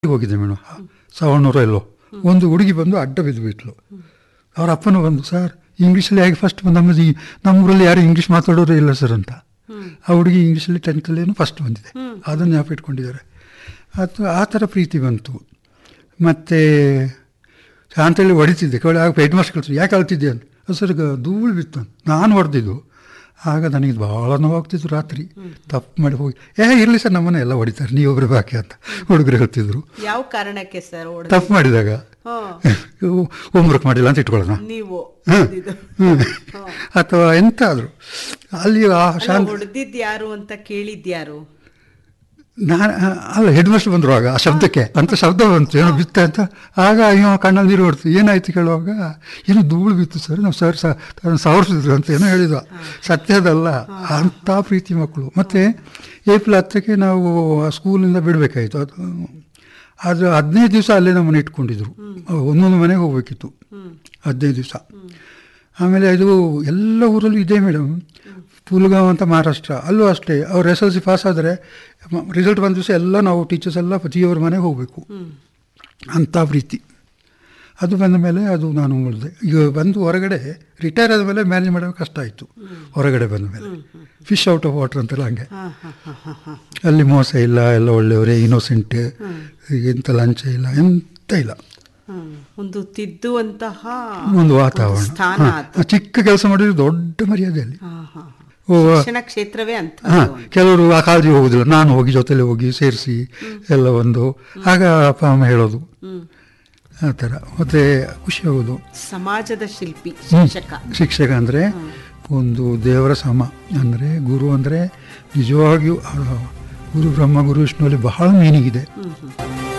ಹೋಗಿದೆ ಮೇಡಮ್ ಸವಣ್ಣೂರ ಎಲ್ಲೋ ಒಂದು ಹುಡುಗಿ ಬಂದು ಅಡ್ಡ ಬಿದ್ದು ಬಿಟ್ಲು ಅವ್ರ ಅಪ್ಪನೂ ಬಂದು ಸರ್ ಇಂಗ್ಲೀಷಲ್ಲಿ ಹೇಗೆ ಫಸ್ಟ್ ಬಂದು ನಮ್ಮದು ಈ ನಮ್ಮೂರಲ್ಲಿ ಯಾರು ಇಂಗ್ಲೀಷ್ ಮಾತಾಡೋರೇ ಇಲ್ಲ ಸರ್ ಅಂತ ಆ ಹುಡುಗಿ ಇಂಗ್ಲೀಷಲ್ಲಿ ಟೆಂತಲ್ಲೇನು ಫಸ್ಟ್ ಬಂದಿದೆ ಅದನ್ನು ಜ್ಞಾಪ ಇಟ್ಕೊಂಡಿದ್ದಾರೆ ಅದು ಆ ಥರ ಪ್ರೀತಿ ಬಂತು ಮತ್ತು ಅಂತೇಳಿ ಹೊಡಿತಿದ್ದೆ ಕೇಳಿ ಆಗ ಹೆಡ್ ಮಾಸ್ಟರ್ ಕಳ್ಸಿದ್ರು ಯಾಕೆ ಅಳ್ತಿದ್ದೆ ಅಂತ ಅದು ಸರ್ ಗ- ಧೂಳು ಬಿತ್ತು ಅಂತ ನಾನು ಹೊಡೆದಿದ್ದು ಆಗ ನನಗೆ ಭಾಳ ನೋವಾಗ್ತಿತ್ತು ರಾತ್ರಿ ತಪ್ಪು ಮಾಡಿ ಹೋಗಿ ಏ ಇರಲಿ ಸರ್ ನಮ್ಮನೆ ಎಲ್ಲ ಹೊಡಿತಾರೆ ನೀವೊಬ್ಬರು ಬಾಕಿ ಅಂತ ಹುಡುಗರು ಹೇಳ್ತಿದ್ರು ಯಾವ ಕಾರಣಕ್ಕೆ ಸರ್ ಹೊಡೆದ ತಪ್ಪು ಮಾಡಿದಾಗ ಹೋಮ್ವರ್ಕ್ ಮಾಡಿಲ್ಲ ಅಂತ ಇಟ್ಕೊಳ್ಳೋಣ ನೀವು ಹ್ಮ್. ಹೊಡ್ದಿದ್ದು. ಹ್ಮ್. ಹ್ಮ್. ಅಥವಾ ಎಂತ ಆದರೂ ಅಲ್ಲಿ ಆ ಅಲ್ಲ, ಶಾಂತ ಹೊಡ್ದಿದ್ ಯಾರು ಅಂತ ಕೇಳಿದ್ಯಾರು ನಾನು ಅಲ್ಲ ಹೆಡ್ ಮಾಸ್ಟರ್ ಬಂದರು ಆಗ ಆ ಶಬ್ದಕ್ಕೆ ಅಂತ ಶಬ್ದ ಬಂತು ಏನೋ ಬಿತ್ತ ಅಂತ ಆಗ ಅಯ್ಯೋ ಕಣ್ಣಲ್ಲಿ ನೀರು ಹೊಡ್ತು ಏನಾಯ್ತು ಕೇಳುವಾಗ ಏನೋ ಧೂಳು ಬಿತ್ತು ಸರ್ ನಾವು ಸರ್ ಸವರ್ಸಿದ್ರು ಅಂತ ಏನೋ ಹೇಳಿದ ಸತ್ಯದಲ್ಲ ಅಂಥ ಪ್ರೀತಿ ಮಕ್ಕಳು ಮತ್ತು ಏಪ್ರಿಲ್ ಹತ್ತಕ್ಕೆ ನಾವು ಆ ಸ್ಕೂಲಿಂದ ಬಿಡಬೇಕಾಯಿತು ಅದು ಅದು ಹದಿನೈದು ದಿವಸ ಅಲ್ಲೇ ನಮ್ಮನ್ನು ಇಟ್ಕೊಂಡಿದ್ರು ಒಂದೊಂದು ಮನೆಗೆ ಹೋಗ್ಬೇಕಿತ್ತು ಹದಿನೈದು ದಿವಸ ಆಮೇಲೆ ಅದು ಎಲ್ಲ ಊರಲ್ಲೂ ಇದೆ ಮೇಡಮ್ ಪುಲ್ಗಾಂವ್ ಅಂತ ಮಹಾರಾಷ್ಟ್ರ ಅಲ್ಲೂ ಅಷ್ಟೇ ಅವ್ರು ಎಸ್ ಎಲ್ ಸಿ ಪಾಸ್ ಆದರೆ ರಿಸಲ್ಟ್ ಬಂದ ದಿವಸ ಎಲ್ಲ ನಾವು ಟೀಚರ್ಸ್ ಎಲ್ಲ ಪತಿಯವ್ರ ಮನೆಗೆ ಹೋಗಬೇಕು ಅಂಥ ಪ್ರೀತಿ ಅದು ಬಂದ ಮೇಲೆ ಅದು ನಾನು ಉಳಿದೆ ಈಗ ಬಂದು ಹೊರಗಡೆ ರಿಟೈರ್ ಆದ ಮೇಲೆ ಮ್ಯಾನೇಜ್ ಮಾಡೋಕೆ ಕಷ್ಟ ಆಯಿತು ಹೊರಗಡೆ ಬಂದ ಮೇಲೆ ಫಿಶ್ ಔಟ್ ಆಫ್ ವಾಟರ್ ಅಂತೆಲ್ಲ ಹಂಗೆ ಹಾ ಹಾ ಹಾ ಹಾ ಹಾ ಅಲ್ಲಿ ಮೋಸ ಇಲ್ಲ ಎಲ್ಲ ಒಳ್ಳೆಯವರೇ ಇನ್ನೋಸೆಂಟ್ ಎಂಥ ಲಂಚ ಇಲ್ಲ ಎಂತ ಇಲ್ಲ ಹ್ಮ್. ಒಂದು ತಿದ್ದುವಂತಹ ಒಂದು ವಾತಾವರಣ ಸ್ಥಾನ ಹಾ, ಅದು ಚಿಕ್ಕ ಕೆಲಸ ಮಾಡಿದ್ರೆ ದೊಡ್ಡ ಮರ್ಯಾದೆ ಅಲ್ಲಿ ಹಾ, ಹಾ, ಹಾ. ಓ, ಶಿಕ್ಷಣ ಕ್ಷೇತ್ರವೇ ಅಂತ ಹಾ ಕೆಲವರು ಆ ಕಾಳಜಿ ಹೋಗುದಿಲ್ಲ ನಾನು ಹೋಗಿ ಜೊತೆಲಿ ಹೋಗಿ ಸೇರಿಸಿ ಎಲ್ಲ ಒಂದು ಆಗ ಅಪ್ಪ ಅಮ್ಮ ಹೇಳೋದು ಹ್ಮ್ ಆ ಥರ ಮತ್ತೆ ಖುಷಿ ಆಗೋದು ಸಮಾಜದ ಶಿಲ್ಪಿ ಹ್ಮ್. ಶಿಕ್ಷಕ ಶಿಕ್ಷಕ ಅಂದರೆ ಒಂದು ದೇವರ ಸಮ ಅಂದರೆ ಗುರು ಅಂದರೆ ನಿಜವಾಗಿಯೂ ಆ ಗುರು ಬ್ರಹ್ಮ ಗುರು ವಿಷ್ಣುವಲ್ಲಿ ಬಹಳ ಮೀನಿಂಗ್ ಇದೆ ಹ್ಮ್ ಹ್ಮ್